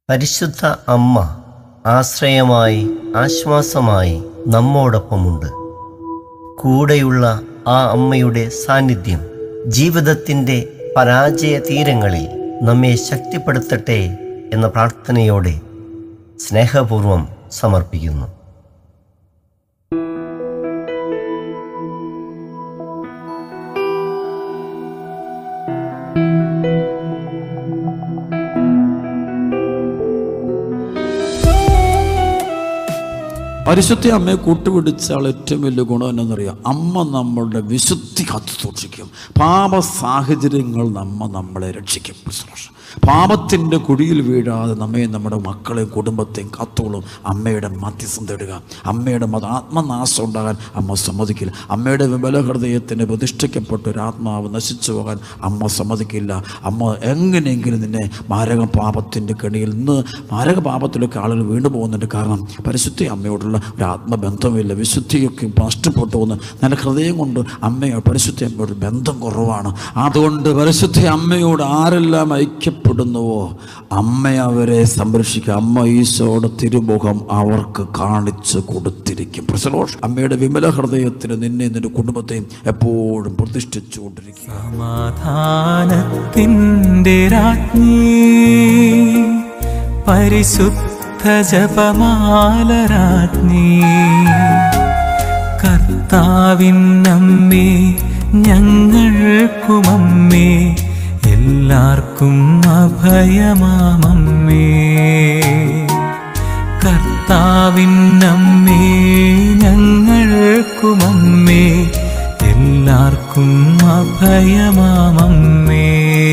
പരിശുദ്ധ അമ്മ ആശ്രയമായി ആശ്വാസമായി നമ്മോടൊപ്പമുണ്ട് കൂടെയുള്ള ആ അമ്മയുടെ സാന്നിധ്യം ജീവിതത്തിൻ്റെ പരാജയ തീരങ്ങളിൽ നമ്മെ ശക്തിപ്പെടുത്തട്ടെ എന്ന പ്രാർത്ഥനയോടെ സ്നേഹപൂർവം സമർപ്പിക്കുന്നു പരിശുദ്ധ അമ്മയെ കൂട്ടുപിടിച്ചാൽ ഏറ്റവും വലിയ ഗുണം എന്നറിയാം അമ്മ നമ്മളുടെ വിശുദ്ധി കാത്തു സൂക്ഷിക്കും പാപ സാഹചര്യങ്ങൾ നമ്മ നമ്മളെ രക്ഷിക്കും പാപത്തിൻ്റെ കുഴിയിൽ വീഴാതെ നമ്മെ നമ്മുടെ മക്കളെയും കുടുംബത്തെയും കാത്തോളും അമ്മയുടെ മധ്യസ്ഥം തേടുക അമ്മയുടെ മത ആത്മനാശം ഉണ്ടാകാൻ അമ്മ സമ്മതിക്കില്ല അമ്മയുടെ വിമല ഹൃദയത്തിന് പ്രതിഷ്ഠിക്കപ്പെട്ട ഒരു ആത്മാവ് നശിച്ചു പോകാൻ അമ്മ സമ്മതിക്കില്ല അമ്മ എങ്ങനെയെങ്കിലും നിന്നെ മാരക പാപത്തിൻ്റെ കെണിയിൽ നിന്ന് മാരക പാപത്തിലൊക്കെ ആളുകൾ വീണു പോകുന്നുണ്ട് കാരണം പരിശുദ്ധ അമ്മയോടുള്ള ഒരു ആത്മബന്ധമില്ല വിശുദ്ധിയൊക്കെ നഷ്ടപ്പെട്ടു പോകുന്നു നല്ല ഹൃദയം കൊണ്ട് അമ്മയോ പരിശുദ്ധ അമ്മയോട് ബന്ധം കുറവാണ് അതുകൊണ്ട് പരിശുദ്ധ അമ്മയോട് ആരെല്ലാം ഐക്യപ്പെടുന്നുവോ അമ്മ അവരെ സംരക്ഷിക്കുക അമ്മ ഈശോയുടെ തിരുമുഖം അവർക്ക് കാണിച്ചു കൊടുത്തിരിക്കും പ്രസലോഷ് അമ്മയുടെ വിമല ഹൃദയത്തിന് നിന്നെ നിന്റെ കുടുംബത്തെയും എപ്പോഴും പ്രതിഷ്ഠിച്ചുകൊണ്ടിരിക്കുക സമാധാനത്തിൻ്റെ രാജ്ഞി പരിശുദ്ധ ജപമാല രാജ്ഞി കർത്താവിനമ്മേ ഞങ്ങൾക്കുമമ്മേ എല്ലാവർക്കും അഭയമാമമ്മേ കർത്താവിനമ്മേ ഞങ്ങൾക്കുമമ്മേ എല്ലാവർക്കും അഭയമാമമ്മേ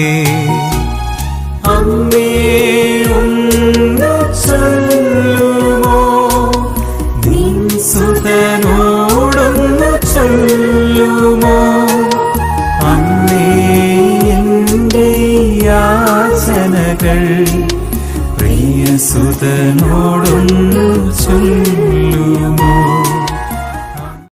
അമ്മേ ഒന്ന് ചൊല്ലുമോ നിൻ സുതനോടൊന്ന് ചൊല്ലുമോ അമ്മേ എൻ്റെ യാചനകൾ പ്രിയ സുതനോടൊന്നു ചൊല്ലുമോ